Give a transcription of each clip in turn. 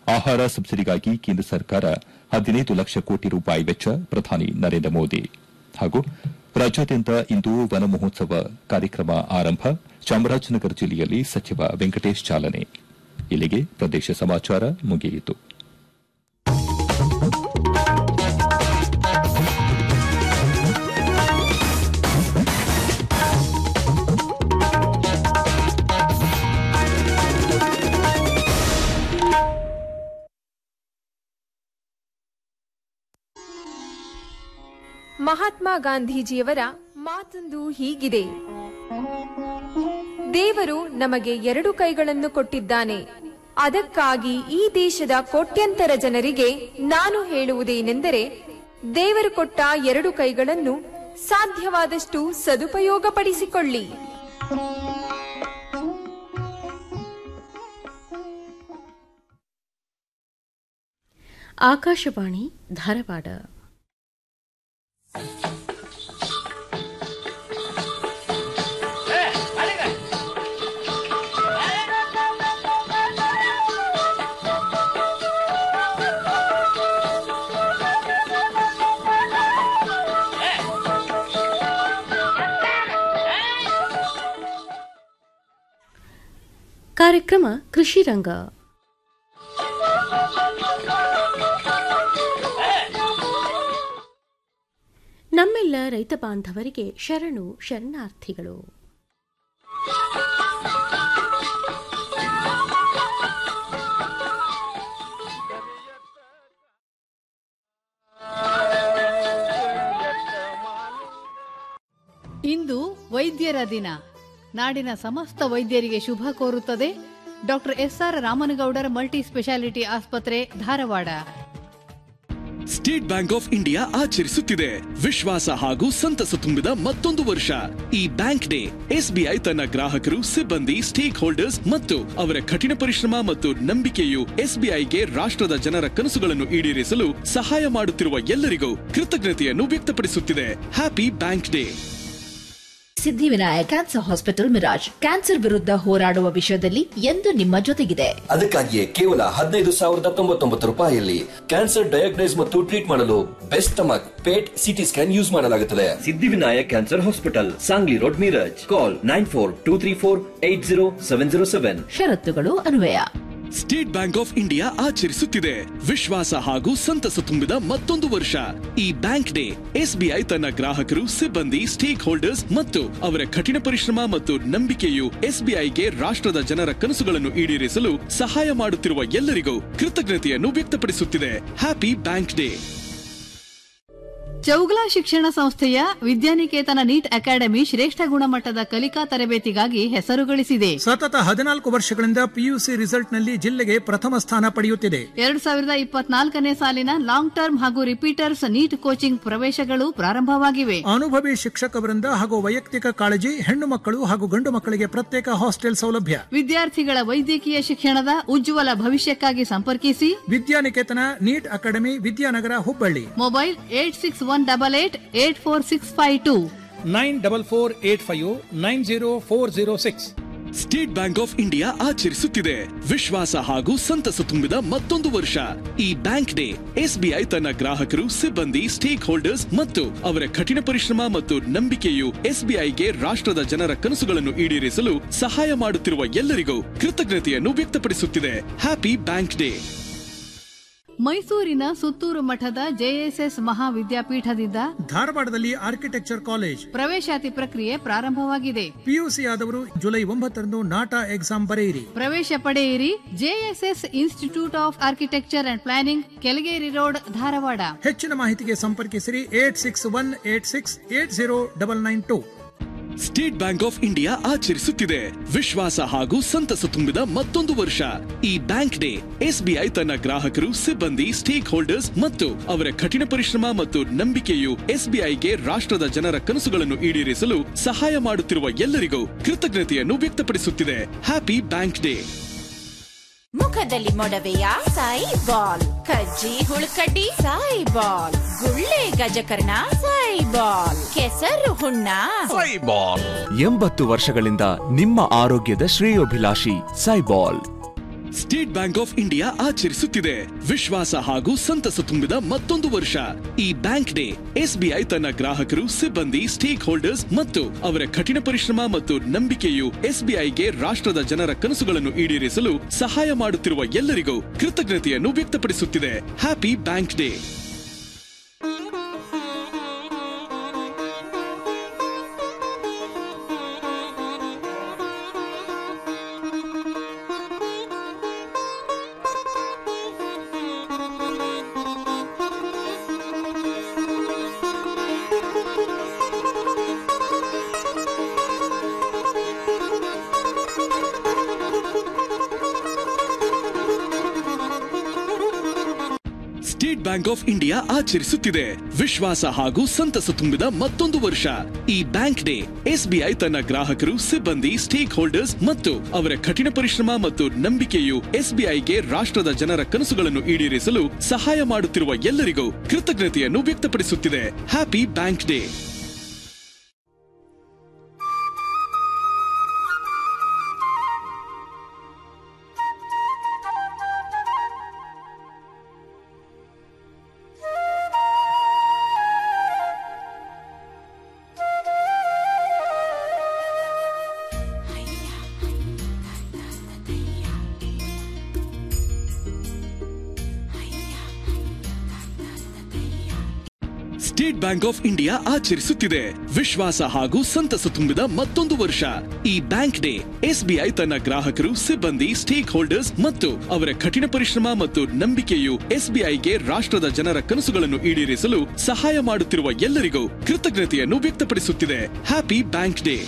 ಆಹಾರ ಸಬ್ಸಿಡಿಗಾಗಿ ಕೇಂದ್ರ ಸರ್ಕಾರ ಹದಿನೈದು ಲಕ್ಷ ಕೋಟಿ ರೂಪಾಯಿ ವೆಚ್ಚ ಪ್ರಧಾನಿ ನರೇಂದ್ರ ಮೋದಿ ಹಾಗೂ ರಾಜ್ಯಾದ್ಯಂತ ಇಂದು ವನ ಮಹೋತ್ಸವ ಕಾರ್ಯಕ್ರಮ ಆರಂಭ ಚಾಮರಾಜನಗರ ಜಿಲ್ಲೆಯಲ್ಲಿ ಸಚಿವ ವೆಂಕಟೇಶ್ ಚಾಲನೆ ಇಲ್ಲಿಗೆ ಪ್ರದೇಶ ಸಮಾಚಾರ ಮುಗಿಯಿತು ಮಹಾತ್ಮ ಗಾಂಧೀಜಿಯವರ ಮಾತೊಂದು ಹೀಗಿದೆ ದೇವರು ನಮಗೆ ಎರಡು ಕೈಗಳನ್ನು ಕೊಟ್ಟಿದ್ದಾನೆ ಅದಕ್ಕಾಗಿ ಈ ದೇಶದ ಕೋಟ್ಯಂತರ ಜನರಿಗೆ ನಾನು ಹೇಳುವುದೇನೆಂದರೆ ದೇವರು ಕೊಟ್ಟ ಎರಡು ಕೈಗಳನ್ನು ಸಾಧ್ಯವಾದಷ್ಟು ಸದುಪಯೋಗಪಡಿಸಿಕೊಳ್ಳಿ ಆಕಾಶವಾಣಿ ಧಾರವಾಡ ಕಾರ್ಯಕ್ರಮ ಕೃಷಿ ರಂಗ ನಮ್ಮೆಲ್ಲ ರೈತ ಬಾಂಧವರಿಗೆ ಶರಣು ಶರಣಾರ್ಥಿಗಳು ಇಂದು ವೈದ್ಯರ ದಿನ ನಾಡಿನ ಸಮಸ್ತ ವೈದ್ಯರಿಗೆ ಶುಭ ಕೋರುತ್ತದೆ doctor S R Ramanagoudar multi speciality ಆಸ್ಪತ್ರೆ Dharwad state bank of India ಆಚರಿಸುತ್ತಿದೆ ವಿಶ್ವಾಸ ಹಾಗೂ ಸಂತಸ ತುಂಬಿದ ಮತ್ತೊಂದು ವರ್ಷ ಈ ಬ್ಯಾಂಕ್ ಡೇ ಎಸ್ಬಿಐ ತನ್ನ ಗ್ರಾಹಕರು ಸಿಬ್ಬಂದಿ ಸ್ಟೇಕ್ ಹೋಲ್ಡರ್ಸ್ ಮತ್ತು ಅವರ ಕಠಿಣ ಪರಿಶ್ರಮ ಮತ್ತು ನಂಬಿಕೆಯು ಎಸ್ಬಿಐಗೆ ರಾಷ್ಟ್ರದ ಜನರ ಕನಸುಗಳನ್ನು ಈಡೇರಿಸಲು ಸಹಾಯ ಮಾಡುತ್ತಿರುವ ಎಲ್ಲರಿಗೂ ಕೃತಜ್ಞತೆಯನ್ನು ವ್ಯಕ್ತಪಡಿಸುತ್ತಿದೆ happy bank day Siddhivinayak cancer hospital Miraj cancer ವಿರುದ್ಧ ಹೋರಾಡುವ ವಿಷಯದಲ್ಲಿ ಎಂದು ನಿಮ್ಮ ಜೊತೆಗಿದೆ ಅದಕ್ಕಾಗಿಯೇ ಕೇವಲ ಹದಿನೈದು ಸಾವಿರದ ತೊಂಬತ್ತೊಂಬತ್ತು ರೂಪಾಯಿಯಲ್ಲಿ ಕ್ಯಾನ್ಸರ್ ಡಯಾಗ್ನೈಸ್ ಮತ್ತು ಟ್ರೀಟ್ ಮಾಡಲು best stomach PET CT scan use ಮಾಡಲಾಗುತ್ತದೆ Siddhivinayak cancer hospital Sangli road Miraj call nine four two three four eight zero seven zero seven ಷರತ್ತುಗಳು ಅನ್ವಯ ಸ್ಟೇಟ್ ಬ್ಯಾಂಕ್ ಆಫ್ ಇಂಡಿಯಾ ಆಚರಿಸುತ್ತಿದೆ ವಿಶ್ವಾಸ ಹಾಗೂ ಸಂತಸ ತುಂಬಿದ ಮತ್ತೊಂದು ವರ್ಷ ಈ ಬ್ಯಾಂಕ್ ಡೇ ಎಸ್ಬಿಐ ತನ್ನ ಗ್ರಾಹಕರು ಸಿಬ್ಬಂದಿ ಸ್ಟೇಕ್ ಹೋಲ್ಡರ್ಸ್ ಮತ್ತು ಅವರ ಕಠಿಣ ಪರಿಶ್ರಮ ಮತ್ತು ನಂಬಿಕೆಯು ಎಸ್ಬಿಐಗೆ ರಾಷ್ಟ್ರದ ಜನರ ಕನಸುಗಳನ್ನು ಈಡೇರಿಸಲು ಸಹಾಯ ಮಾಡುತ್ತಿರುವ ಎಲ್ಲರಿಗೂ ಕೃತಜ್ಞತೆಯನ್ನು ವ್ಯಕ್ತಪಡಿಸುತ್ತಿದೆ ಹ್ಯಾಪಿ ಬ್ಯಾಂಕ್ ಡೇ ಚೌಗಲ ಶಿಕ್ಷಣ ಸಂಸ್ಥೆಯ ವಿದ್ಯಾನಿಕೇತನ ನೀಟ್ ಅಕಾಡೆಮಿ ಶ್ರೇಷ್ಠ ಗುಣಮಟ್ಟದ ಕಲಿಕಾ ತರಬೇತಿಗಾಗಿ ಹೆಸರು ಗಳಿಸಿದೆ ಸತತ ಹದಿನಾಲ್ಕು ವರ್ಷಗಳಿಂದ ಪಿಯುಸಿ ರಿಸಲ್ಟ್ನಲ್ಲಿ ಜಿಲ್ಲೆಗೆ ಪ್ರಥಮ ಸ್ಥಾನ ಪಡೆಯುತ್ತಿದೆ ಎರಡ್ ಸಾವಿರದ ಇಪ್ಪತ್ನಾಲ್ಕನೇ ಸಾಲಿನ ಲಾಂಗ್ ಟರ್ಮ್ ಹಾಗೂ ರಿಪೀಟರ್ಸ್ ನೀಟ್ ಕೋಚಿಂಗ್ ಪ್ರವೇಶಗಳು ಪ್ರಾರಂಭವಾಗಿವೆ ಅನುಭವಿ ಶಿಕ್ಷಕ ವೃಂದ ಹಾಗೂ ವೈಯಕ್ತಿಕ ಕಾಳಜಿ ಹೆಣ್ಣು ಮಕ್ಕಳು ಹಾಗೂ ಗಂಡು ಮಕ್ಕಳಿಗೆ ಪ್ರತ್ಯೇಕ ಹಾಸ್ಟೆಲ್ ಸೌಲಭ್ಯ ವಿದ್ಯಾರ್ಥಿಗಳ ವೈದ್ಯಕೀಯ ಶಿಕ್ಷಣದ ಉಜ್ವಲ ಭವಿಷ್ಯಕ್ಕಾಗಿ ಸಂಪರ್ಕಿಸಿ Vidyaniketan NEET academy Vidyanagar Hubballi mobile eight six one double eight eight four six five two nine double four eight five nine zero four zero six state bank of India ಆಚರಿಸುತ್ತಿದೆ ವಿಶ್ವಾಸ ಹಾಗೂ ಸಂತಸ ತುಂಬಿದ ಮತ್ತೊಂದು ವರ್ಷ ಈ ಬ್ಯಾಂಕ್ ಡೇ ಎಸ್ಬಿಐ ತನ್ನ ಗ್ರಾಹಕರು ಸಿಬ್ಬಂದಿ ಸ್ಟೇಕ್ ಹೋಲ್ಡರ್ಸ್ ಮತ್ತು ಅವರ ಕಠಿಣ ಪರಿಶ್ರಮ ಮತ್ತು ನಂಬಿಕೆಯು ಎಸ್ಬಿಐಗೆ ರಾಷ್ಟ್ರದ ಜನರ ಕನಸುಗಳನ್ನು ಈಡೇರಿಸಲು ಸಹಾಯ ಮಾಡುತ್ತಿರುವ ಎಲ್ಲರಿಗೂ ಕೃತಜ್ಞತೆಯನ್ನು ವ್ಯಕ್ತಪಡಿಸುತ್ತಿದೆ ಹ್ಯಾಪಿ ಬ್ಯಾಂಕ್ ಡೇ ಮೈಸೂರಿನ ಸುತ್ತೂರು ಮಠದ ಜೆಎಸ್ಎಸ್ ಮಹಾವಿದ್ಯಾಪೀಠದಿಂದ ಧಾರವಾಡದಲ್ಲಿ ಆರ್ಕಿಟೆಕ್ಚರ್ ಕಾಲೇಜ್ ಪ್ರವೇಶಾತಿ ಪ್ರಕ್ರಿಯೆ ಪ್ರಾರಂಭವಾಗಿದೆ ಪಿಯುಸಿ ಆದವರು ಜುಲೈ ಒಂಬತ್ತರಂದು ನಾಟಾ ಎಕ್ಸಾಮ್ ಬರೆಯಿರಿ ಪ್ರವೇಶ ಪಡೆಯಿರಿ J S S institute of architecture and planning Kelageri road Dharwad ಹೆಚ್ಚಿನ ಮಾಹಿತಿಗೆ ಸಂಪರ್ಕಿಸಿರಿ eight six one eight six eight zero double nine two state bank of India ಆಚರಿಸುತ್ತಿದೆ ವಿಶ್ವಾಸ ಹಾಗೂ ಸಂತಸ ತುಂಬಿದ ಮತ್ತೊಂದು ವರ್ಷ ಈ ಬ್ಯಾಂಕ್ ಡೇ ಎಸ್ಬಿಐ ತನ್ನ ಗ್ರಾಹಕರು ಸಿಬ್ಬಂದಿ ಸ್ಟೇಕ್ ಹೋಲ್ಡರ್ಸ್ ಮತ್ತು ಅವರ ಕಠಿಣ ಪರಿಶ್ರಮ ಮತ್ತು ನಂಬಿಕೆಯು ಎಸ್ಬಿಐಗೆ ರಾಷ್ಟ್ರದ ಜನರ ಕನಸುಗಳನ್ನು ಈಡೇರಿಸಲು ಸಹಾಯ ಮಾಡುತ್ತಿರುವ ಎಲ್ಲರಿಗೂ ಕೃತಜ್ಞತೆಯನ್ನು ವ್ಯಕ್ತಪಡಿಸುತ್ತಿದೆ ಹ್ಯಾಪಿ ಬ್ಯಾಂಕ್ ಡೇ ಮುಖದಲ್ಲಿ ಮೊಡವೆಯ ಸಾಯಿ ಬಾಲ್ ಕಜ್ಜಿ ಹುಳುಕಡ್ಡಿ ಸಾಯಿ ಬಾಲ್ ಗುಳ್ಳೆ ಗಜಕರ್ಣ ಸಾಯಿ ಬಾಲ್ ಕೆಸರು ಹುಣ್ಣ ಎಂಬತ್ತು ವರ್ಷಗಳಿಂದ ನಿಮ್ಮ ಆರೋಗ್ಯದ ಶ್ರೇಯೋಭಿಲಾಷಿ Saibal state bank of India ಆಚರಿಸುತ್ತಿದೆ ವಿಶ್ವಾಸ ಹಾಗೂ ಸಂತಸ ತುಂಬಿದ ಮತ್ತೊಂದು ವರ್ಷ ಈ ಬ್ಯಾಂಕ್ ಡೇ ಎಸ್ಬಿಐ ತನ್ನ ಗ್ರಾಹಕರು ಸಿಬ್ಬಂದಿ ಸ್ಟೇಕ್ ಹೋಲ್ಡರ್ಸ್ ಮತ್ತು ಅವರ ಕಠಿಣ ಪರಿಶ್ರಮ ಮತ್ತು ನಂಬಿಕೆಯು ಎಸ್ಬಿಐಗೆ ರಾಷ್ಟ್ರದ ಜನರ ಕನಸುಗಳನ್ನು ಈಡೇರಿಸಲು ಸಹಾಯ ಮಾಡುತ್ತಿರುವ ಎಲ್ಲರಿಗೂ ಕೃತಜ್ಞತೆಯನ್ನು ವ್ಯಕ್ತಪಡಿಸುತ್ತಿದೆ happy bank day state bank of India ಆಚರಿಸುತ್ತಿದೆ ವಿಶ್ವಾಸ ಹಾಗೂ ಸಂತಸ ತುಂಬಿದ ಮತ್ತೊಂದು ವರ್ಷ ಈ ಬ್ಯಾಂಕ್ ಡೇ ಎಸ್ಬಿಐ ತನ್ನ ಗ್ರಾಹಕರು ಸಿಬ್ಬಂದಿ ಸ್ಟೇಕ್ ಹೋಲ್ಡರ್ಸ್ ಮತ್ತು ಅವರ ಕಠಿಣ ಪರಿಶ್ರಮ ಮತ್ತು ನಂಬಿಕೆಯು ಎಸ್ಬಿಐಗೆ ರಾಷ್ಟ್ರದ ಜನರ ಕನಸುಗಳನ್ನು ಈಡೇರಿಸಲು ಸಹಾಯ ಮಾಡುತ್ತಿರುವ ಎಲ್ಲರಿಗೂ ಕೃತಜ್ಞತೆಯನ್ನು ವ್ಯಕ್ತಪಡಿಸುತ್ತಿದೆ happy bank day state bank of India ಆಚರಿಸುತ್ತಿದೆ ವಿಶ್ವಾಸ ಹಾಗೂ ಸಂತಸ ತುಂಬಿದ ಮತ್ತೊಂದು ವರ್ಷ ಈ ಬ್ಯಾಂಕ್ ಡೇ ಎಸ್ಬಿಐ ತನ್ನ ಗ್ರಾಹಕರು ಸಿಬ್ಬಂದಿ ಸ್ಟೇಕ್ ಹೋಲ್ಡರ್ಸ್ ಮತ್ತು ಅವರ ಕಠಿಣ ಪರಿಶ್ರಮ ಮತ್ತು ನಂಬಿಕೆಯು ಎಸ್ಬಿಐಗೆ ರಾಷ್ಟ್ರದ ಜನರ ಕನಸುಗಳನ್ನು ಈಡೇರಿಸಲು ಸಹಾಯ ಮಾಡುತ್ತಿರುವ ಎಲ್ಲರಿಗೂ ಕೃತಜ್ಞತೆಯನ್ನು ವ್ಯಕ್ತಪಡಿಸುತ್ತಿದೆ happy bank day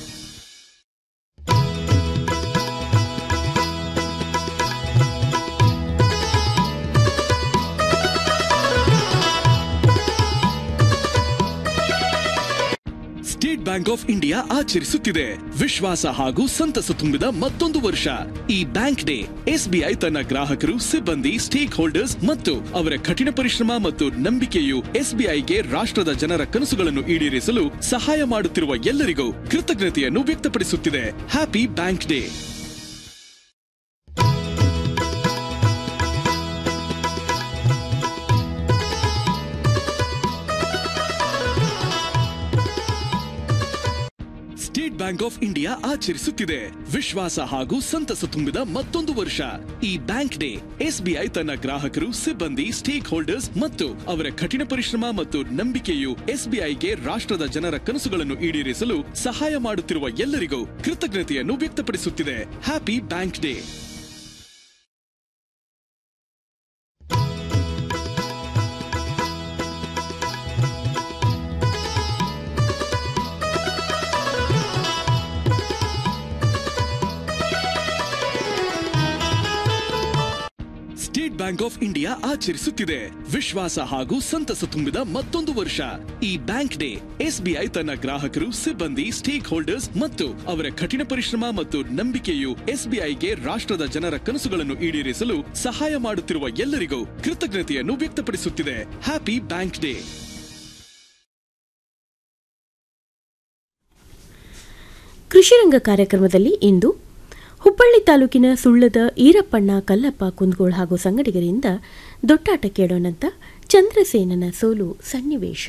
state bank of India ಆಚರಿಸುತ್ತಿದೆ ವಿಶ್ವಾಸ ಹಾಗೂ ಸಂತಸ ತುಂಬಿದ ಮತ್ತೊಂದು ವರ್ಷ ಈ ಬ್ಯಾಂಕ್ ಡೇ ಎಸ್ಬಿಐ ತನ್ನ ಗ್ರಾಹಕರು ಸಿಬ್ಬಂದಿ ಸ್ಟೇಕ್ ಹೋಲ್ಡರ್ಸ್ ಮತ್ತು ಅವರ ಕಠಿಣ ಪರಿಶ್ರಮ ಮತ್ತು ನಂಬಿಕೆಯು ಎಸ್ಬಿಐಗೆ ರಾಷ್ಟ್ರದ ಜನರ ಕನಸುಗಳನ್ನು ಈಡೇರಿಸಲು ಸಹಾಯ ಮಾಡುತ್ತಿರುವ ಎಲ್ಲರಿಗೂ ಕೃತಜ್ಞತೆಯನ್ನು ವ್ಯಕ್ತಪಡಿಸುತ್ತಿದೆ happy bank day state bank of India ಆಚರಿಸುತ್ತಿದೆ ವಿಶ್ವಾಸ ಹಾಗೂ ಸಂತಸ ತುಂಬಿದ ಮತ್ತೊಂದು ವರ್ಷ ಈ ಬ್ಯಾಂಕ್ ಡೇ ಎಸ್ಬಿಐ ತನ್ನ ಗ್ರಾಹಕರು ಸಿಬ್ಬಂದಿ ಸ್ಟೇಕ್ ಹೋಲ್ಡರ್ಸ್ ಮತ್ತು ಅವರ ಕಠಿಣ ಪರಿಶ್ರಮ ಮತ್ತು ನಂಬಿಕೆಯು ಎಸ್ಬಿಐಗೆ ರಾಷ್ಟ್ರದ ಜನರ ಕನಸುಗಳನ್ನು ಈಡೇರಿಸಲು ಸಹಾಯ ಮಾಡುತ್ತಿರುವ ಎಲ್ಲರಿಗೂ ಕೃತಜ್ಞತೆಯನ್ನು ವ್ಯಕ್ತಪಡಿಸುತ್ತಿದೆ happy bank day state bank of India ಆಚರಿಸುತ್ತಿದೆ ವಿಶ್ವಾಸ ಹಾಗೂ ಸಂತಸ ತುಂಬಿದ ಮತ್ತೊಂದು ವರ್ಷ ಈ ಬ್ಯಾಂಕ್ ಡೇ ಎಸ್ಬಿಐ ತನ್ನ ಗ್ರಾಹಕರು ಸಿಬ್ಬಂದಿ ಸ್ಟೇಕ್ ಹೋಲ್ಡರ್ಸ್ ಮತ್ತು ಅವರ ಕಠಿಣ ಪರಿಶ್ರಮ ಮತ್ತು ನಂಬಿಕೆಯು ಎಸ್ಬಿಐಗೆ ರಾಷ್ಟ್ರದ ಜನರ ಕನಸುಗಳನ್ನು ಈಡೇರಿಸಲು ಸಹಾಯ ಮಾಡುತ್ತಿರುವ ಎಲ್ಲರಿಗೂ ಕೃತಜ್ಞತೆಯನ್ನು ವ್ಯಕ್ತಪಡಿಸುತ್ತಿದೆ ಹ್ಯಾಪಿ ಬ್ಯಾಂಕ್ ಡೇ ಕೃಷಿರಂಗ ಕಾರ್ಯಕ್ರಮದಲ್ಲಿ ಇಂದು ಹುಬ್ಬಳ್ಳಿ ತಾಲೂಕಿನ ಸುಳ್ಳದ ಈರಪ್ಪಣ್ಣ ಕಲ್ಲಪ್ಪ ಕುಂದಗೋಳ್ ಹಾಗೂ ಸಂಗಡಿಗರಿಂದ ದೊಡ್ಡಾಟ ಕೇಳೋಣಂತ ಚಂದ್ರಸೇನನ ಸೋಲು ಸನ್ನಿವೇಶ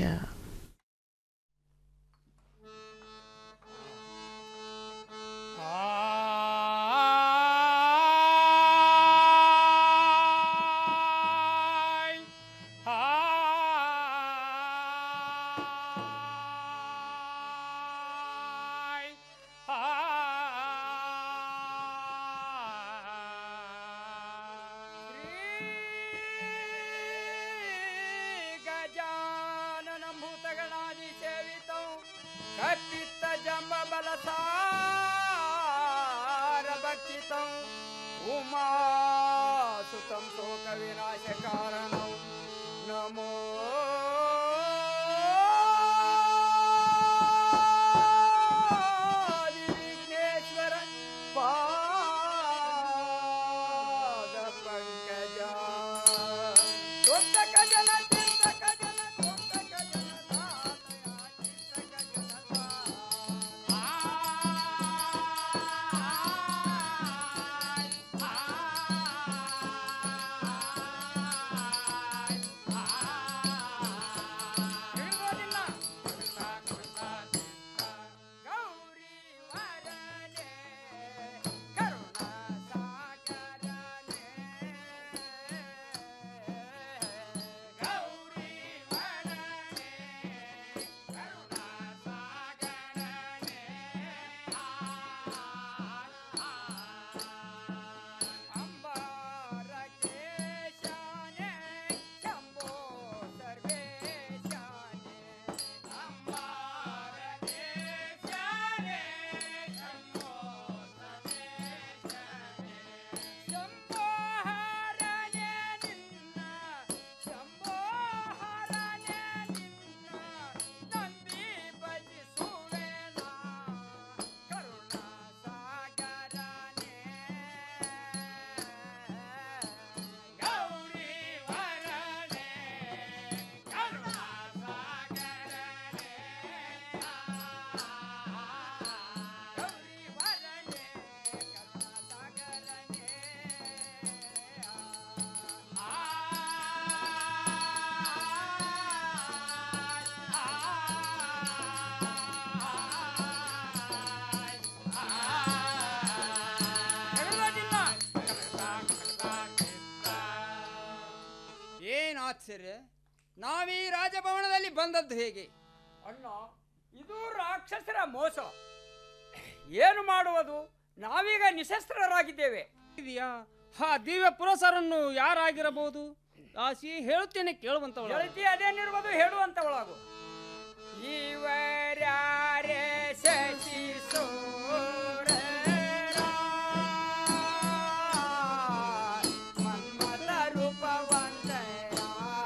ಗಜಾನನ ಭೂತಗಣಾದಿ ಸೇವಿತಂ ಕಪಿತ್ತ ಜಂಬ ಬಲಸಾರ ಭಕ್ಷಿತಂ ಉಮಾ ಸುತಂ ಶೋಕ ವಿನಾಶ ಕಾರಣಂ ನಮೋ ವಿಘ್ನೇಶ್ವರ ಪಾದ ಪಂಕಜ ತ್ವಂತಕ ಜಲ ಚಿಂತಕ ಜಲ ತ್ವಂತಕ ಜಲ ಆ ಮಾತ್ಸರ್ಯ ನಾವೀ ರಾಜಭವನದಲ್ಲಿ ಬಂದದ್ದು ಹೇಗೆ ಅಣ್ಣ ಇದು ರಾಕ್ಷಸರ ಮೋಸ ಏನು ಮಾಡುವುದು ನಾವೀಗ ನಿಶಸ್ತ್ರರಾಗಿದ್ದೇವೆ ಇದೆಯಾ ಹಾ ದಿವ್ಯ ಪುರಸರನ್ನು ಯಾರಾಗಿರಬಹುದು ದಾಸಿ ಹೇಳುತ್ತೇನೆ ಕೇಳುವಂತವಳು ಗೆಳತಿ ಅದೇನಿರುವುದು ಹೇಳುವಂತವಳಾಗು ಇವರ್ಯಾರೆ ಶಶಿ ಮನ್ಮಥ ರೂಪವಂತರ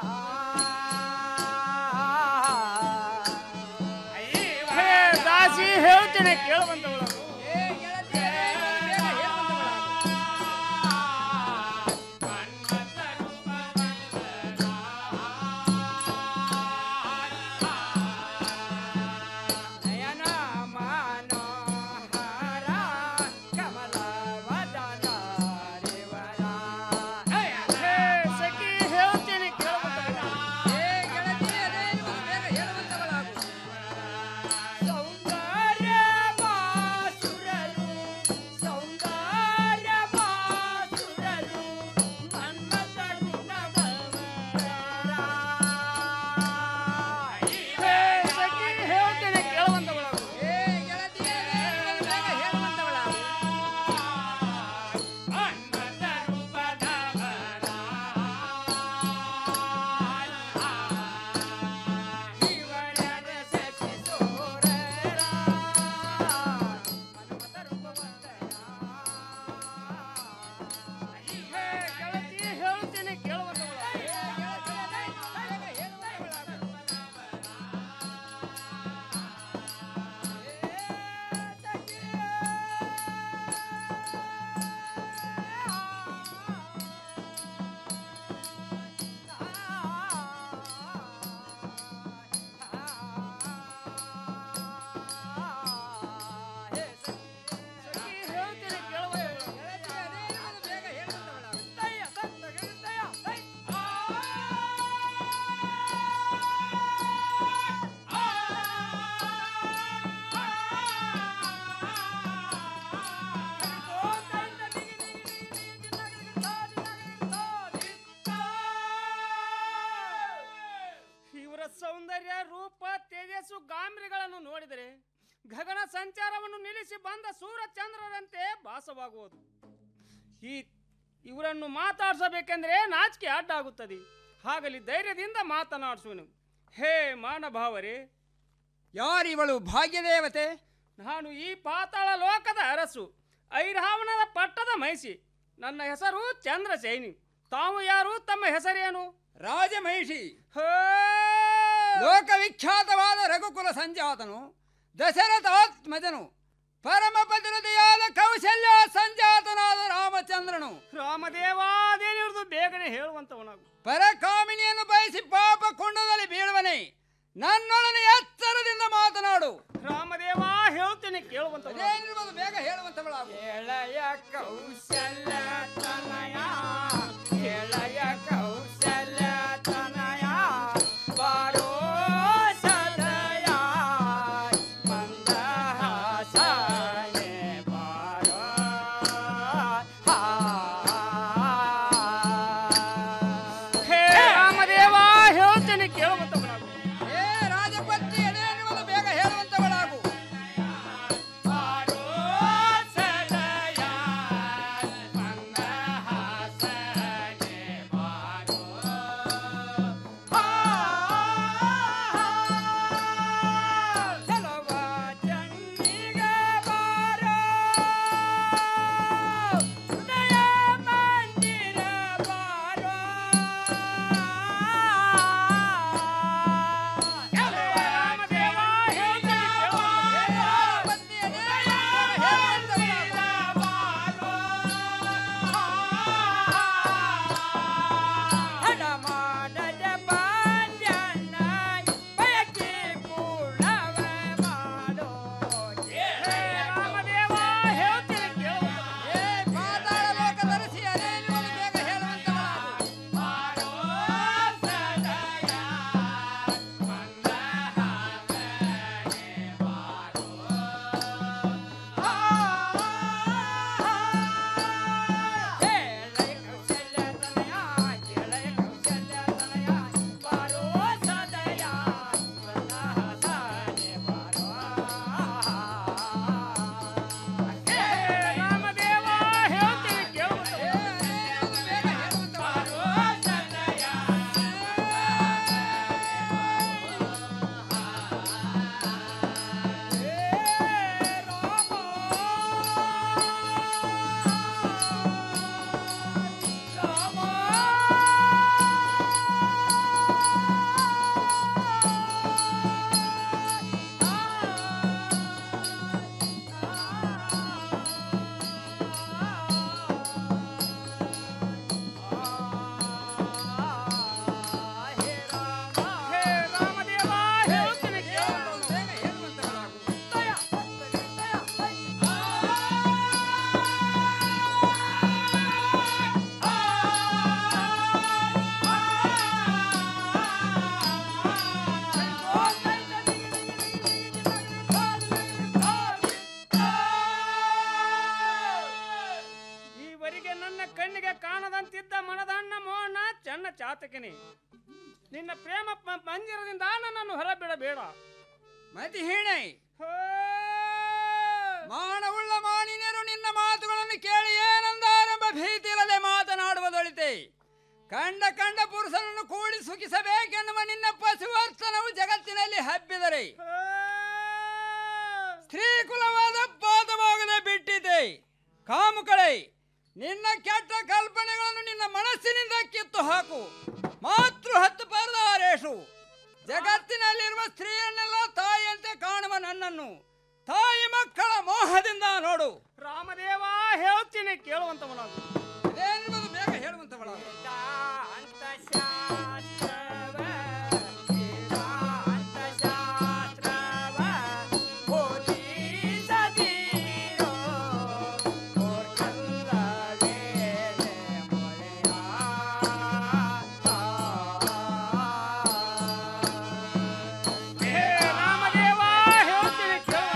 ಹೇ, ದಾಸಿ ಹೇಳುತ್ತೇನೆ ಕೇಳುವಂತವಳು ನಯನ ಮನೋಹರ ಕಮಲ ವದನ ರೇವರ ಹೇ, ಸಖಿ ಹೇಳುತ್ತೇನೆ ಕೇಳುವಂತವಳು ಸೌಂದರ್ಯ ಬಾಸುರರು ಸೌಂದರ್ಯ ಬಾಸುರರು ಮನ್ಮಥ ಹೇ, ಸಖಿ ಹೇಳುತ್ತೇನೆ ಕೇಳುವಂತವಳು ಹೇ, ಗೆಳತಿ ಹೇಳುತ್ತೇನೆ ಕೇಳುವಂತವಳು ಸಖಿ ಹೇಳುತ್ತೇನೆ ಕೇಳುವಂತವಳು ಇವರ ಸೌಂದರ್ಯ ರೂಪ ತೇಜಸ್ಸು ಗಾಂಭೀರ್ಯಗಳನ್ನು ನೋಡಿದರೆ ಗಗನ ಸಂಚಾರವನ್ನು ನಿಲ್ಲಿಸಿ ಬಂದ ಸೂರ್ಯಚಂದ್ರರಂತೆ ಭಾಸವಾಗುವುದು ಈ ಇವರನ್ನು ಮಾತಾಡಿಸಬೇಕೆಂದರೆ ನಾಚಿಕೆ ಅಡ್ಡಾಗುತ್ತದೆ ಹಾಗಲಿ ಧೈರ್ಯದಿಂದ ಮಾತನಾಡಿಸುವನು ಹೇ ಮಾನಭಾವರೇ ಯಾರಿವಳು ಭಾಗ್ಯದೇವತೆ ನಾನು ಈ ಪಾತಾಳ ಲೋಕದ ಅರಸು ಐರಾವಣದ ಪಟ್ಟದ ಮೈಸಿ ನನ್ನ ಹೆಸರು ಚಂದ್ರಸೇನಿ ತಾವು ಯಾರು ತಮ್ಮ ಹೆಸರೇನು ರಾಜಮಹಿಷಿ ಹೇ ಲೋಕವಿಖ್ಯಾತವಾದ ರಘುಕುಲ ಸಂಜಾತನು ದಶರಥಾತ್ಮಜನು ಪರಮ ಭದ್ರತೆಯಾದ ಕೌಶಲ್ಯ ಸಂಜಾತನಾದ ರಾಮಚಂದ್ರನು ರಾಮದೇವಾದೇನಿರುವುದು ಬೇಗನೆ ಹೇಳುವಂತವನಾಗು ಪರಕಾಮಿನಿಯನ್ನು ಬಯಸಿ ಪಾಪ ಕುಂಡದಲ್ಲಿ ಬೀಳುವನೆ ನನ್ನೊಡನೆ ಎಚ್ಚರದಿಂದ ಮಾತನಾಡು ರಾಮದೇವ ಹೇಳ್ತೇನೆ ಕೇಳುವಂತ ಅದೇನಿರುವುದು ಬೇಗ ಹೇಳುವಂತವಳಾಗು ಎಳೆಯ ಕೌಶಲ್ಯ ತನಯ ಎಳೆಯ ಕೌಶಲ್ಯ ತನಯ ಬಾರೋ ಸದಯ ಮಂದಹಾಸನೆ ಬಾರೋ ಹೇ ರಾಮದೇವ ಹೇಳ್ತೇನೆ ಕೇಳುವಂತವನಾಗು ಏ ರಾಜಪತ್ನಿ ಅದೇನಿರುವುದು ಬೇಗ ಹೇಳುವಂತವಳಾಗು ಬಾರೋ ಸದಯ ಮಂದಹಾಸನೆ ಬಾರೋ ಚಾತಕನೇ ನಿನ್ನ ಪ್ರೇಮ ಪ- ಮಂದಿರದಿಂದ ನನ್ನನ್ನು ಹೊರಬಿಡಬೇಡ ಮತಿ ಹೀಣೈ ಮಾನವುಳ್ಳ ಮಾನಿನರು ನಿನ್ನ ಮಾತುಗಳನ್ನು ಕೇಳಿ ಏನಂದಾರೆಂಬ ಭೀತಿ ಇಲ್ಲದೆ ಮಾತನಾಡುವುದೊಳಿತೆ ಕಂಡ ಕಂಡ ಪುರುಷರನ್ನು ಕೂಡಿ ಸುಖಿಸಬೇಕೆನ್ನುವ ನಿನ್ನ ಪಶುವರ್ತನವು ಜಗತ್ತಿನಲ್ಲಿ ಹಬ್ಬಿದರೆ ಸ್ತ್ರೀ ಕುಲವಾದ ಪಾದವಾಗದೆ ಬಿಟ್ಟಿದೆ ಕಾಮುಕಳೆ ನಿನ್ನ ಕೆಟ್ಟ ಕಲ್ಪನೆಗಳನ್ನು ನಿನ್ನ ಮನಸ್ಸಿನಿಂದ ಕಿತ್ತು ಹಾಕು ಮಾತೃ ಹತ್ತು ಪರದಾರೇಶು ಜಗತ್ತಿನಲ್ಲಿರುವ ಸ್ತ್ರೀಯನ್ನೆಲ್ಲ ತಾಯಿಯಂತೆ ಕಾಣುವ ನನ್ನನ್ನು ತಾಯಿ ಮಕ್ಕಳ ಮೋಹದಿಂದ ನೋಡು ರಾಮದೇವ ಹೇಳ್ತೀನಿ ಕೇಳುವಂತವನಾಗು ಅದೇನೆಂಬುದು ಬೇಗ ಹೇಳುವಂತವಳಾಗು ರಾಮದೇವ ಹೇಳ್ತೀನಿ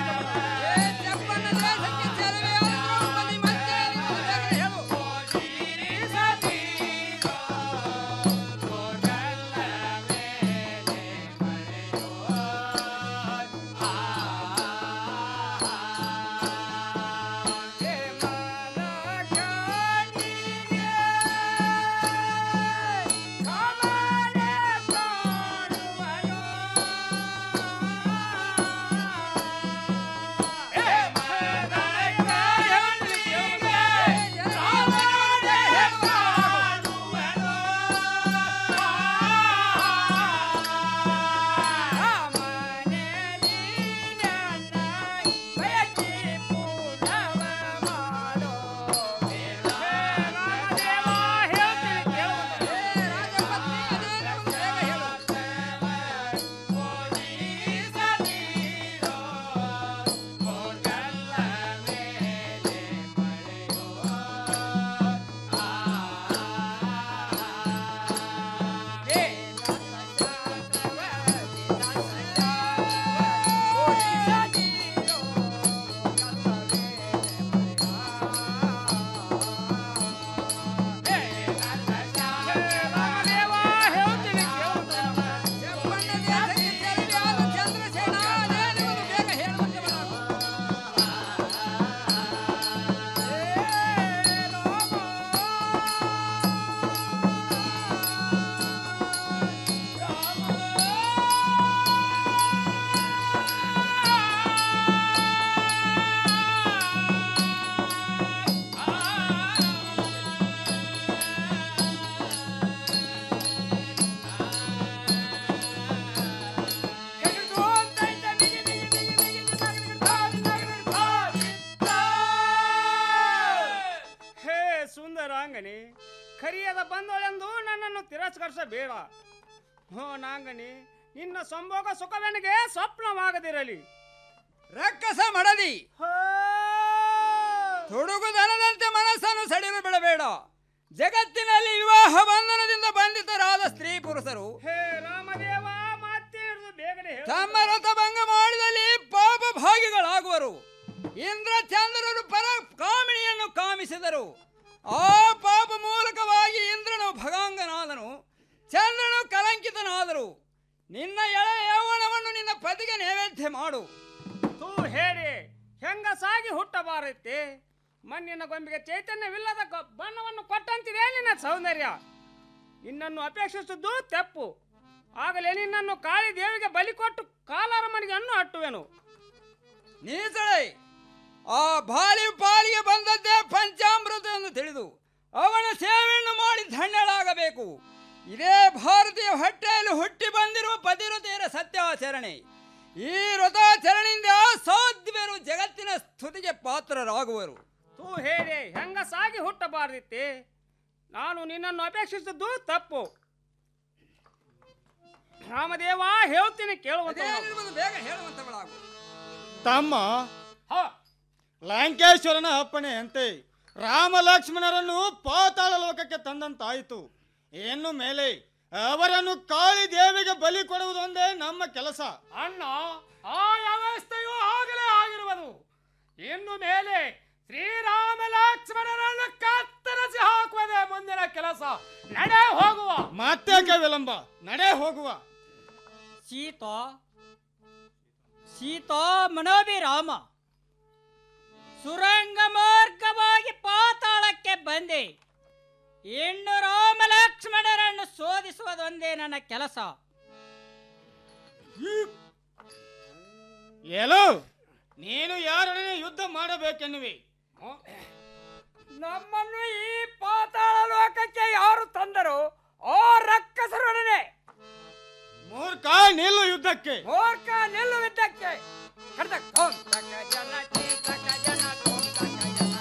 ಹೇ ಸುಂದರಾಂಗನಿ ಖರಿಯದ ಬಂದೋಳೆಂದು ನನ್ನನ್ನು ತಿರಸ್ಕರಿಸಬೇಡ ಹೋ ನಾಂಗನಿ ನಿನ್ನ ಸಂಭೋಗ ಸುಖವೆನಿಗೆ ಸ್ವಪ್ನವಾಗದಿರಲಿ ರಕ್ಕಸ ಮಡದಿ ತೊಡುಗುದನದಂತೆ ಮನಸ್ಸನ್ನು ಸಡಿಲು ಬಿಡಬೇಡ ಜಗತ್ತಿನಲ್ಲಿ ವಿವಾಹ ಬಂಧನದಿಂದ ಬಂಧಿತರಾದ ಸ್ತ್ರೀ ಪುರುಷರು ಹೇ ರಾಮದೇವ ಮತ್ತೆ ಹಿಡಿದು ಬೇಗನೆ ಹೇಳು. ತಮ್ಮ ರಥಭಂಗ ಮಾಡಿದಲ್ಲಿ ಪಾಪ ಭಾಗಿಗಳಾಗುವರು ಇಂದ್ರ ಚಂದ್ರರು ಪರ ಕಾಮಿಣಿಯನ್ನು ಕಾಮಿಸಿದರು ಆ ಪಾಪ ಮೂಲಕವಾಗಿ ಇಂದ್ರನು ಭಗಾಂಗನಾದನು ಚಂದ್ರನು ಕಲಂಕಿತನಾದರು ನಿನ್ನ ಎಳೆ ಯೌವನವನ್ನು ನಿನ್ನ ಪತಿಗೆ ನೈವೇದ್ಯ ಮಾಡು ತೂ ಹೇಳಿ ಹೆಂಗಸಾಗಿ ಹುಟ್ಟಬಾರೈತೆ ಮಣ್ಣಿನ ಗೊಂಬೆಗೆ ಚೈತನ್ಯವಿಲ್ಲದ ಗೊ- ಬಣ್ಣವನ್ನು ಕೊಟ್ಟಂತಿದೆ ನಿನ್ನ ಸೌಂದರ್ಯ ನಿನ್ನನ್ನು ಅಪೇಕ್ಷಿಸಿದ್ದು ತೆಪ್ಪು ಆಗಲೇ ನಿನ್ನನ್ನು ಕಾಳಿ ದೇವಿಗೆ ಬಲಿ ಕೊಟ್ಟು ಕಾಲಾರಮ್ಮನಿಗೆ ಅನ್ನು ಅಟ್ಟುವೆನು ನೀಸಳೆ ಆ ಬಾಲಿ ಪಾಲಿಗೆ ಬಂದದ್ದೇ ಪಂಚಾಮೃತ ಎಂದು ತಿಳಿದು ಅವನ ಸೇವೆಯನ್ನು ಮಾಡಿ ಧನ್ಯಳಾಗಬೇಕು ಇದೇ ಭಾರತೀಯ ಹೊಟ್ಟೆಯಲ್ಲಿ ಹುಟ್ಟಿ ಬಂದಿರುವ ಪತಿವ್ರತೆಯರ ಸತ್ಯಾಚರಣೆ ಈ ವ್ರತಾಚರಣೆಯಿಂದ ಸಾಧ್ಯವರು ಜಗತ್ತಿನ ಸ್ತುತಿಗೆ ಪಾತ್ರರಾಗುವರು ತೂ ಹೇಳಿ ಹೆಂಗಸಾಗಿ ಹುಟ್ಟಬಾರ್ದಿತ್ತೆ ನಾನು ನಿನ್ನನ್ನು ಅಪೇಕ್ಷಿಸಿದ್ದು ತಪ್ಪು ರಾಮದೇವ ಹೇಳ್ತೀನಿ ಕೇಳುವಂತ ಬೇಗ ಹೇಳುವಂತವಳಾಗು ತಮ್ಮ ಲಂಕೇಶ್ವರನ ಅಪ್ಪಣೆಯಂತೆ ರಾಮ ಲಕ್ಷ್ಮಣರನ್ನು ಪಾತಾಳ ಲೋಕಕ್ಕೆ ತಂದಂತಾಯಿತು ಇನ್ನು ಮೇಲೆ ಅವರನ್ನು ಕಾಳಿ ದೇವಿಗೆ ಬಲಿ ಕೊಡುವುದೊಂದೇ ನಮ್ಮ ಕೆಲಸ ಅಣ್ಣ ಆ ವ್ಯವಸ್ಥೆಯು ಆಗಲೇ ಆಗಿರುವುದು ಇನ್ನು ಮೇಲೆ ಶ್ರೀರಾಮ ಲಕ್ಷ್ಮಣರನ್ನು ಕತ್ತರಿಸಿ ಹಾಕುವುದೇ ಮುಂದಿನ ಕೆಲಸ ನಡೆ ಹೋಗುವ ಮತ್ತೇಕೆ ವಿಳಂಬ ನಡೆ ಹೋಗುವ ಸೀತಾ ಸೀತಾ ಮನೋಭಿರಾಮ ಸುರಂಗ ಮಾರ್ಗವಾಗಿ ಪಾತಾಳಕ್ಕೆ ಬಂದೆ ಇನ್ನು ರಾಮ ಲಕ್ಷ್ಮಣರನ್ನು ಶೋಧಿಸುವುದೊಂದೇ ನನ್ನ ಕೆಲಸ ಎಲ್ಲೋ ನೀನು ಯಾರೊಡನೆ ಯುದ್ಧ ಮಾಡಬೇಕೆನ್ನುವೆ ನಮ್ಮನ್ನು ಈ ಪಾತಾಳ ಲೋಕಕ್ಕೆ ಯಾರು ತಂದರು ಆ ರಕ್ಕಸರೊಡನೆ ಮೂರ್ಖ ನಿಲ್ಲು ಯುದ್ಧಕ್ಕೆ ಮೂರ್ಖ ನಿಲ್ಲುವಿದ್ದಕ್ಕೆ ಕಡ್ದ ಕೋಂ ತಕ ಜನ ಚೀ ತಕ ಜನ ಕೋಂ ತಕ ಜನ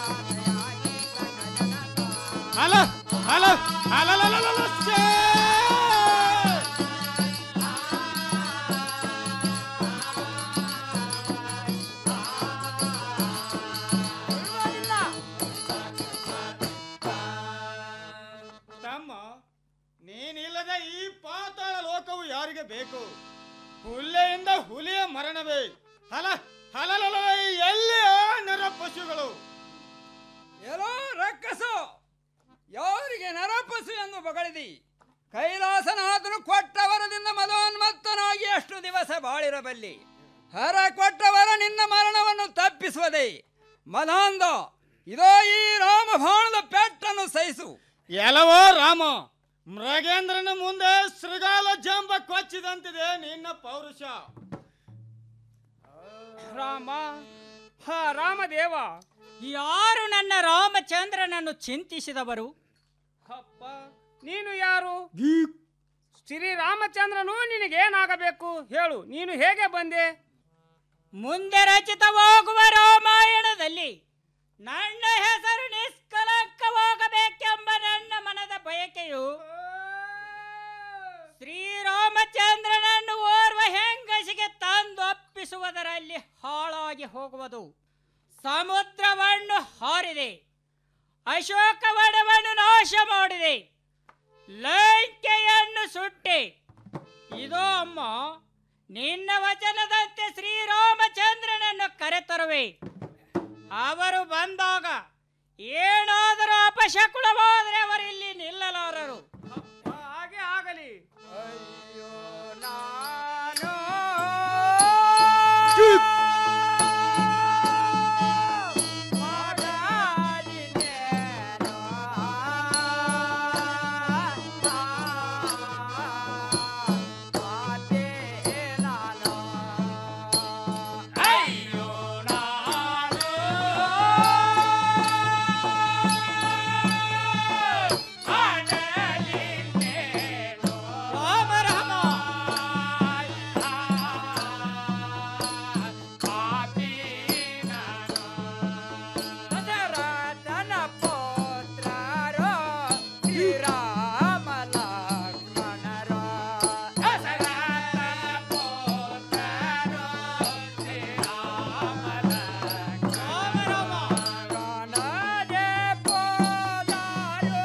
ಹಲ ಹಲ ಹಲಲಲಲಲ ಶ್ಯೇ! ತಮ್ಮ ನೀನಿಲ್ಲದ ಈ ಪಾತಾಳ ಲೋಕವು ಯಾರಿಗೆ ಬೇಕು ಹುಲ್ಲೆಯಿಂದ ಹುಲಿಯ ಮರಣವೇ ಹಲ ಹಲಲಲ ಎಲ್ಲಿ ಆ ನರ ಪಶುಗಳು ಎಲ್ಲೋ ರಕ್ಕಸು ಯಾರಿಗೆ ನರಪಸು ಎಂದು ಬಗಳಿದಿ ಕೈಲಾಸನಾಥನು ಕೊಟ್ಟ ವರದಿಂದ ಮದೋನ್ಮತ್ತನಾಗಿ ಎಷ್ಟು ದಿವಸ ಬಾಳಿರಬಲ್ಲಿ ಹರ ಕೊಟ್ಟವರ ನಿನ್ನ ಮರಣವನ್ನು ತಪ್ಪಿಸುವುದೇ ಮದಾಂಧ ಇದೋ ಈ ರಾಮ ಬಾಣದ ಪೆಟ್ಟನ್ನು ಸಹಿಸು ಎಲವೋ ರಾಮ ಮೃಗೇಂದ್ರನ ಮುಂದೆ ಶೃಗಾಲ ಜಂಬ ಕೊಚ್ಚಿದಂತಿದೆ ನಿನ್ನ ಪೌರುಷ ರಾಮ ಹ ರಾಮದೇವ ಯಾರು ನನ್ನ ರಾಮಚಂದ್ರನನ್ನು ಚಿಂತಿಸಿದವರು ಅಪ್ಪ ನೀನು ಯಾರು ಶ್ರೀ ರಾಮಚಂದ್ರನು ನಿನಗೇನಾಗಬೇಕು ಹೇಳು ನೀನು ಹೇಗೆ ಬಂದೆ ಮುಂದೆ ರಚಿತವಾಗುವ ರಾಮಾಯಣದಲ್ಲಿ ನನ್ನ ಹೆಸರು ನಿಷ್ಕಲಂಕವಾಗಬೇಕೆಂಬ ನನ್ನ ಮನದ ಬಯಕೆಯು ಶ್ರೀರಾಮಚಂದ್ರನನ್ನು ಓರ್ವ ಹೆಂಗಸಿಗೆ ತಂದು ಒಪ್ಪಿಸುವುದರಲ್ಲಿ ಹಾಳಾಗಿ ಹೋಗುವುದು ಸಮುದ್ರವನ್ನು ಹಾರಿದೆ ಅಶೋಕವನವನ್ನು ನಾಶ ಮಾಡಿದೆ ಲಂಕೆಯನ್ನು ಸುಟ್ಟೆ ಇದೋ ಅಮ್ಮ ನಿನ್ನ ವಚನದಂತೆ ಶ್ರೀರಾಮಚಂದ್ರನನ್ನು ಕರೆತರುವೆ ಅವರು ಬಂದಾಗ ಏನಾದರೂ ಅಪಶಕುನವಾದರೆ ಅವರಿಲ್ಲಿ ನಿಲ್ಲಲಾರರು ಹಾಗೆ ಆಗಲಿ ರಾಮ ರಾಮ ದಶರಥನ ಪುತ್ರರೋ ಶ್ರೀರಾಮ ಲಕ್ಷ್ಮಣರೋ ದಶರಥನ ಪುತ್ರರೋ ಶ್ರೀರಾಮ ಲಕ್ಷ್ಮಣರೋ ಗಣಜೆ ಪೋದಾರೋ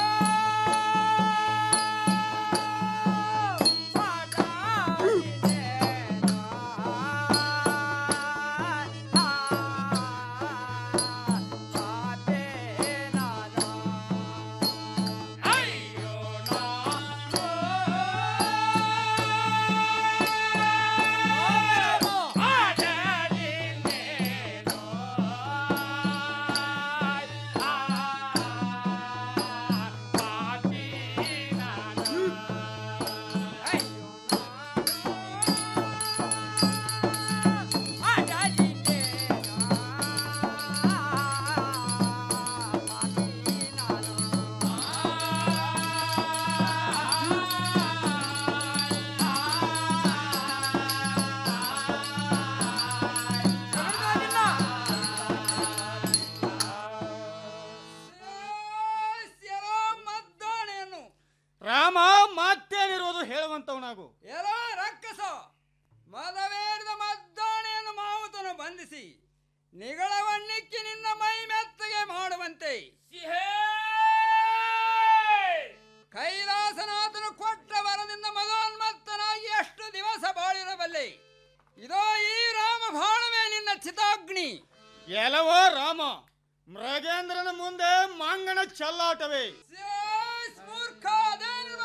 ಮದ್ದಾಣೆಯನ್ನು ರಾಮ ಮತ್ತೇನಿರುವುದು ಹೇಳುವಂತವನಾಗು ಎಲ್ಲೋ ರಕ್ಕಸ ಮದವೇರಿದ ಮದ್ದಾಣೆಯನ್ನು ಮಾವುತನು ಬಂಧಿಸಿ ನಿಗಳವನ್ನಿಕ್ಕಿ ನಿನ್ನ ಮೈ ಮೆತ್ತಗೆ ಮಾಡುವಂತೆ ಕೈಲಾಸನಾಥನು ಕೊಟ್ಟ ವರದಿಂದ ಮದೋನ್ಮತ್ತನಾಗಿ ಎಷ್ಟು ದಿವಸ ಬಾಳಿರಬಲ್ಲೆ ಇದೋ ಈ ರಾಮ ಬಾಣವೇ ನಿನ್ನ ಚಿತಾಗ್ನಿ ಎಲವೋ ರಾಮ ಮೃಗೇಂದ್ರನ ಮುಂದೆ ಮಂಗನ ಚಲ್ಲಾಟವೇ ಮೂರ್ಖ ಅದೇನು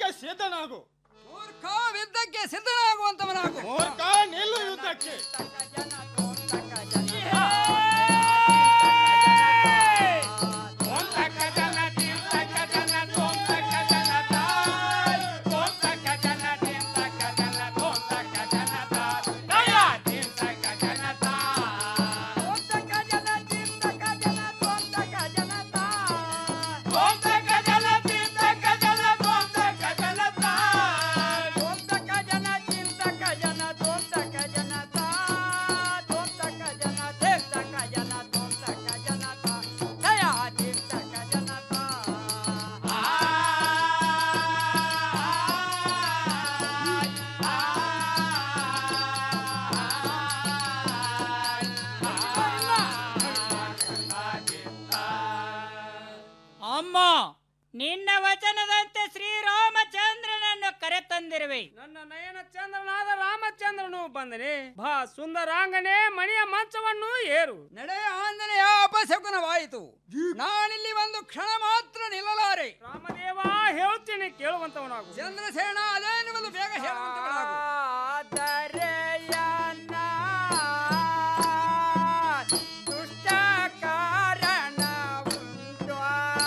ಯುದ್ಧಕ್ಕೆ ಸಿದ್ಧನಾಗು ಮೂರ್ಖ ಯುದ್ಧಕ್ಕೆ ಸಿದ್ಧನಾಗುವಂತವನಾಗು ಮೂರ್ಖ ನಿಲ್ಲು ಯುದ್ಧಕ್ಕೆ ಅಮ್ಮ ನಿನ್ನ ವಚನದಂತೆ ಶ್ರೀರಾಮಚಂದ್ರನನ್ನು ಕರೆತಂದಿರುವೆ ನನ್ನ ನಯನ ಚಂದ್ರನಾದ ರಾಮಚಂದ್ರನು ಬಂದನೆ ಬಾ ಸುಂದರಾಂಗನೆ ಮಣಿಯ ಮಂಚವನ್ನು ಏರು ನಡೆ ಆಂಜನೇಯ ಅಪಶಕುನವಾಯಿತು ನಾನಿಲ್ಲಿ ಒಂದು ಕ್ಷಣ ಮಾತ್ರ ನಿಲ್ಲಲಾರೆ ರಾಮದೇವ ಹೇಳ್ತೀನಿ ಕೇಳುವಂತವನಾಗು ಚಂದ್ರಸೇನ ಅದೇನು ಬೇಗ ಹೇಳುವಂತವನಾಗು ದುಷ್ಟ ಕಾರಣ ಉಂಟು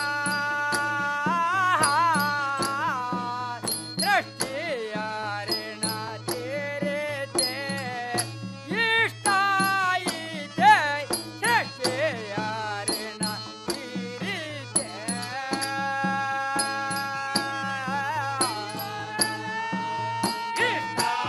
ದೃಷ್ಟಿಯಾರಿಣ ತೀರಿತೆ ಇಷ್ಟ ಇದೆ ದೃಷ್ಟಿಯಾರಿಣ ತೀರಿತೆ ಇಷ್ಟ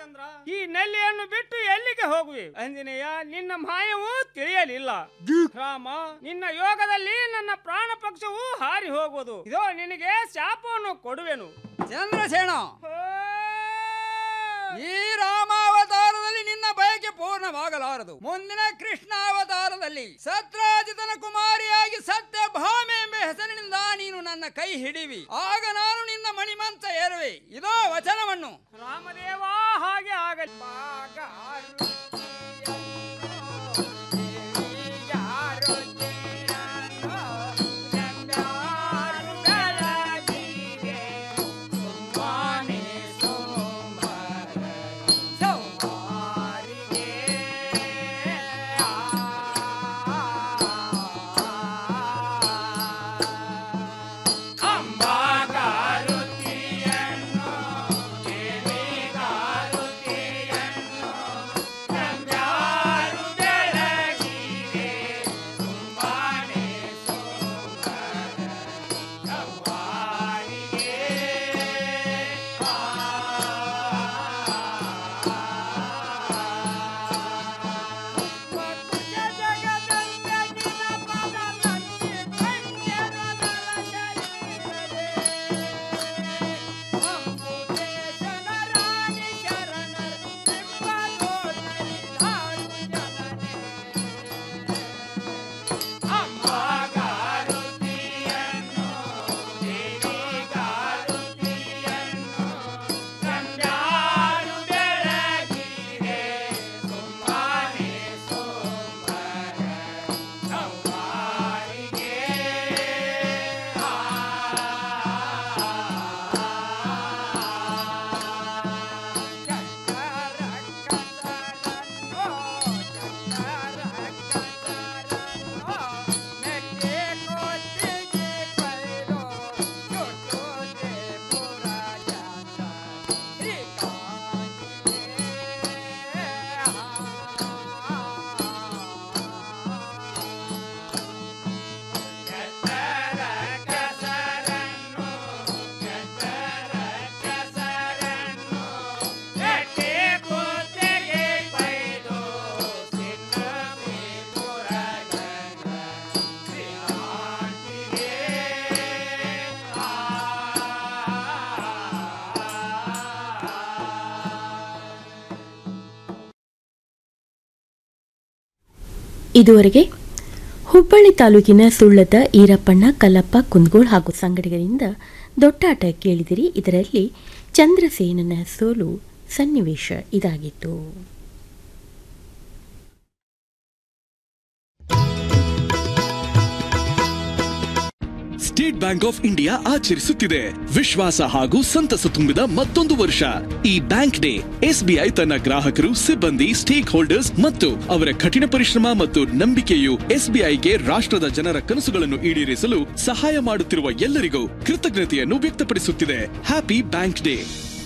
ರಾಮಚಂದ್ರ ಈ ನೆಲ್ಲಿಯನ್ನು ಬಿಟ್ಟು ಎಲ್ಲಿಗೆ ಹೋಗುವೆ ಆಂಜನೇಯ ನಿನ್ನ ಮಾಯವು ತಿಳಿಯಲಿಲ್ಲ ರಾಮ ನಿನ್ನ ಯೋಗದಲ್ಲಿ ನನ್ನ ಪ್ರಾಣ ಪಕ್ಷವು ಹಾರಿ ಹೋಗುವುದು ಇದೋ ನಿನಗೆ ಶಾಪವನ್ನು ಕೊಡುವೆನು ಚಂದ್ರಸೇನ ಈ ರಾಮಾವತಾರದಲ್ಲಿ ನಿನ್ನ ಬಯಕೆ ಪೂರ್ಣವಾಗಲಾರದು ಮುಂದಿನ ಕೃಷ್ಣ ಅವತಾರದಲ್ಲಿ ಸತ್ರಾಜಿತನ ಕುಮಾರಿಯಾಗಿ ಸತ್ಯ ಭಾಮೆ ಎಂಬ ಹೆಸರಿನಿಂದ ನೀನು ನನ್ನ ಕೈ ಹಿಡಿವಿ ಆಗ ನಾನು ನಿನ್ನ ಮಣಿಮಂಚ ಏರುವೆ ಇದೋ ವಚನವನ್ನು ರಾಮದೇವ ಹಾಗೆ ಆಗಲಿ ಇದುವರೆಗೆ ಹುಬ್ಬಳ್ಳಿ ತಾಲೂಕಿನ ಸುಳ್ಳದ ಈರಪ್ಪಣ್ಣ ಕಲ್ಲಪ್ಪ ಕುಂದಗೋಳ್ ಹಾಗೂ ಸಂಗಡಿಗರಿಂದ ದೊಡ್ಡಾಟ ಕೇಳಿದಿರಿ ಇದರಲ್ಲಿ ಚಂದ್ರಸೇನನ ಸೋಲು ಸನ್ನಿವೇಶ ಇದಾಗಿತ್ತು ಸ್ಟೇಟ್ ಬ್ಯಾಂಕ್ ಆಫ್ ಇಂಡಿಯಾ ಆಚರಿಸುತ್ತಿದೆ ವಿಶ್ವಾಸ ಹಾಗೂ ಸಂತಸ ತುಂಬಿದ ಮತ್ತೊಂದು ವರ್ಷ ಈ ಬ್ಯಾಂಕ್ ಡೇ ಎಸ್ಬಿಐ ತನ್ನ ಗ್ರಾಹಕರು ಸಿಬ್ಬಂದಿ ಸ್ಟೇಕ್ ಹೋಲ್ಡರ್ಸ್ ಮತ್ತು ಅವರ ಕಠಿಣ ಪರಿಶ್ರಮ ಮತ್ತು ನಂಬಿಕೆಯು ಎಸ್ಬಿಐಗೆ ರಾಷ್ಟ್ರದ ಜನರ ಕನಸುಗಳನ್ನು ಈಡೇರಿಸಲು ಸಹಾಯ ಮಾಡುತ್ತಿರುವ ಎಲ್ಲರಿಗೂ ಕೃತಜ್ಞತೆಯನ್ನು ವ್ಯಕ್ತಪಡಿಸುತ್ತಿದೆ ಹ್ಯಾಪಿ ಬ್ಯಾಂಕ್ ಡೇ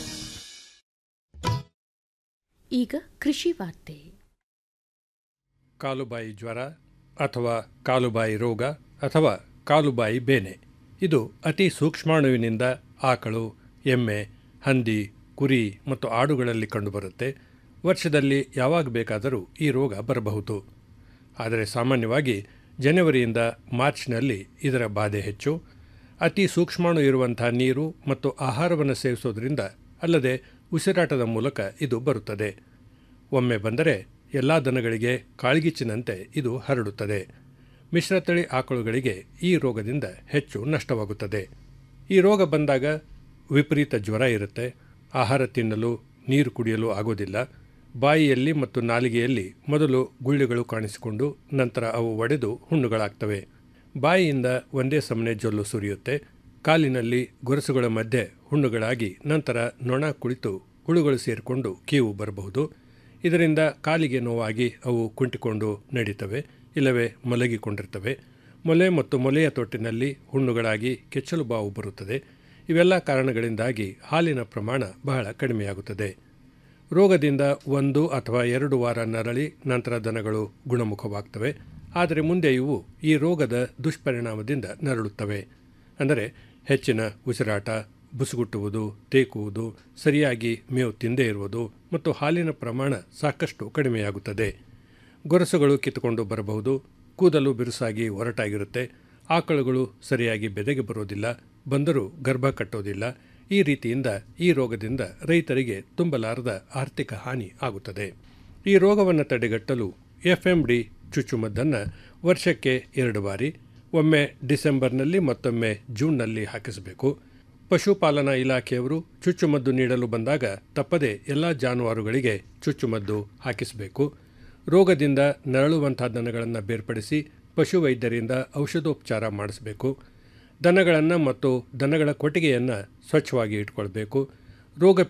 ಈಗ ಕೃಷಿ ವಾರ್ತೆ ಕಾಲುಬಾಯಿ ಜ್ವರ ಅಥವಾ ಕಾಲುಬಾಯಿ ರೋಗ ಅಥವಾ ಕಾಲುಬಾಯಿ ಬೇನೆ ಇದು ಅತಿ ಸೂಕ್ಷ್ಮಾಣುವಿನಿಂದ ಆಕಳು ಎಮ್ಮೆ ಹಂದಿ ಕುರಿ ಮತ್ತು ಆಡುಗಳಲ್ಲಿ ಕಂಡುಬರುತ್ತೆ ವರ್ಷದಲ್ಲಿ ಯಾವಾಗ ಬೇಕಾದರೂ ಈ ರೋಗ ಬರಬಹುದು ಆದರೆ ಸಾಮಾನ್ಯವಾಗಿ ಜನವರಿಯಿಂದ ಮಾರ್ಚ್ನಲ್ಲಿ ಇದರ ಬಾಧೆ ಹೆಚ್ಚು ಅತಿ ಸೂಕ್ಷ್ಮಾಣು ಇರುವಂಥ ನೀರು ಮತ್ತು ಆಹಾರವನ್ನು ಸೇವಿಸೋದ್ರಿಂದ ಅಲ್ಲದೆ ಉಸಿರಾಟದ ಮೂಲಕ ಇದು ಬರುತ್ತದೆ ಒಮ್ಮೆ ಬಂದರೆ ಎಲ್ಲ ದನಗಳಿಗೆ ಕಾಳ್ಗಿಚ್ಚಿನಂತೆ ಇದು ಹರಡುತ್ತದೆ ಮಿಶ್ರತಳಿ ಆಕಳುಗಳಿಗೆ ಈ ರೋಗದಿಂದ ಹೆಚ್ಚು ನಷ್ಟವಾಗುತ್ತದೆ ಈ ರೋಗ ಬಂದಾಗ ವಿಪರೀತ ಜ್ವರ ಇರುತ್ತೆ ಆಹಾರ ತಿನ್ನಲು ನೀರು ಕುಡಿಯಲು ಆಗೋದಿಲ್ಲ ಬಾಯಿಯಲ್ಲಿ ಮತ್ತು ನಾಲಿಗೆಯಲ್ಲಿ ಮೊದಲು ಗುಳ್ಳೆಗಳು ಕಾಣಿಸಿಕೊಂಡು ನಂತರ ಅವು ಒಡೆದು ಹುಣ್ಣುಗಳಾಗ್ತವೆ ಬಾಯಿಯಿಂದ ಒಂದೇ ಸಮನೆ ಜೊಲ್ಲು ಸುರಿಯುತ್ತೆ ಕಾಲಿನಲ್ಲಿ ಗೊರಸುಗಳ ಮಧ್ಯೆ ಹುಣ್ಣುಗಳಾಗಿ ನಂತರ ನೊಣ ಕುಳಿತು ಹುಳುಗಳು ಸೇರಿಕೊಂಡು ಕೀವು ಬರಬಹುದು ಇದರಿಂದ ಕಾಲಿಗೆ ನೋವಾಗಿ ಅವು ಕುಂಟಿಕೊಂಡು ನಡೀತವೆ ಇಲ್ಲವೇ ಮಲಗಿಕೊಂಡಿರ್ತವೆ ಮೊಲೆ ಮತ್ತು ಮೊಲೆಯ ತೊಟ್ಟಿನಲ್ಲಿ ಹುಣ್ಣುಗಳಾಗಿ ಕೆಚ್ಚಲು ಬಾವು ಬರುತ್ತದೆ ಇವೆಲ್ಲ ಕಾರಣಗಳಿಂದಾಗಿ ಹಾಲಿನ ಪ್ರಮಾಣ ಬಹಳ ಕಡಿಮೆಯಾಗುತ್ತದೆ ರೋಗದಿಂದ ಒಂದು ಅಥವಾ ಎರಡು ವಾರ ನರಳಿ ನಂತರ ದನಗಳು ಗುಣಮುಖವಾಗ್ತವೆ ಆದರೆ ಮುಂದೆ ಇವು ಈ ರೋಗದ ದುಷ್ಪರಿಣಾಮದಿಂದ ನರಳುತ್ತವೆ ಅಂದರೆ ಹೆಚ್ಚಿನ ಉಸಿರಾಟ ಬುಸುಗುಟ್ಟುವುದು ತೇಕುವುದು ಸರಿಯಾಗಿ ಮೇವು ತಿಂದೇ ಇರುವುದು ಮತ್ತು ಹಾಲಿನ ಪ್ರಮಾಣ ಸಾಕಷ್ಟು ಕಡಿಮೆಯಾಗುತ್ತದೆ ಗೊರಸುಗಳು ಕಿತ್ತುಕೊಂಡು ಬರಬಹುದು ಕೂದಲು ಬಿರುಸಾಗಿ ಒರಟಾಗಿರುತ್ತೆ ಆಕಳುಗಳು ಸರಿಯಾಗಿ ಬೆದೆಗೆ ಬರೋದಿಲ್ಲ ಬಂದರೂ ಗರ್ಭ ಕಟ್ಟೋದಿಲ್ಲ ಈ ರೀತಿಯಿಂದ ಈ ರೋಗದಿಂದ ರೈತರಿಗೆ ತುಂಬಲಾರದ ಆರ್ಥಿಕ ಹಾನಿ ಆಗುತ್ತದೆ ಈ ರೋಗವನ್ನು ತಡೆಗಟ್ಟಲು ಎಫ್ ಎಂ ಡಿ ಚುಚ್ಚುಮದ್ದನ್ನು ವರ್ಷಕ್ಕೆ ಎರಡು ಬಾರಿ ಒಮ್ಮೆ ಡಿಸೆಂಬರ್ನಲ್ಲಿ ಮತ್ತೊಮ್ಮೆ ಜೂನ್ನಲ್ಲಿ ಹಾಕಿಸಬೇಕು ಪಶುಪಾಲನಾ ಇಲಾಖೆಯವರು ಚುಚ್ಚುಮದ್ದು ನೀಡಲು ಬಂದಾಗ ತಪ್ಪದೆ ಎಲ್ಲ ಜಾನುವಾರುಗಳಿಗೆ ಚುಚ್ಚುಮದ್ದು ಹಾಕಿಸಬೇಕು ರೋಗದಿಂದ ನರಳುವಂಥ ದನಗಳನ್ನು ಬೇರ್ಪಡಿಸಿ ಪಶುವೈದ್ಯರಿಂದ ಔಷಧೋಪಚಾರ ಮಾಡಿಸಬೇಕು ದನಗಳನ್ನು ಮತ್ತು ದನಗಳ ಕೊಟ್ಟಿಗೆಯನ್ನು ಸ್ವಚ್ಛವಾಗಿ ಇಟ್ಕೊಳ್ಬೇಕು ರೋಗ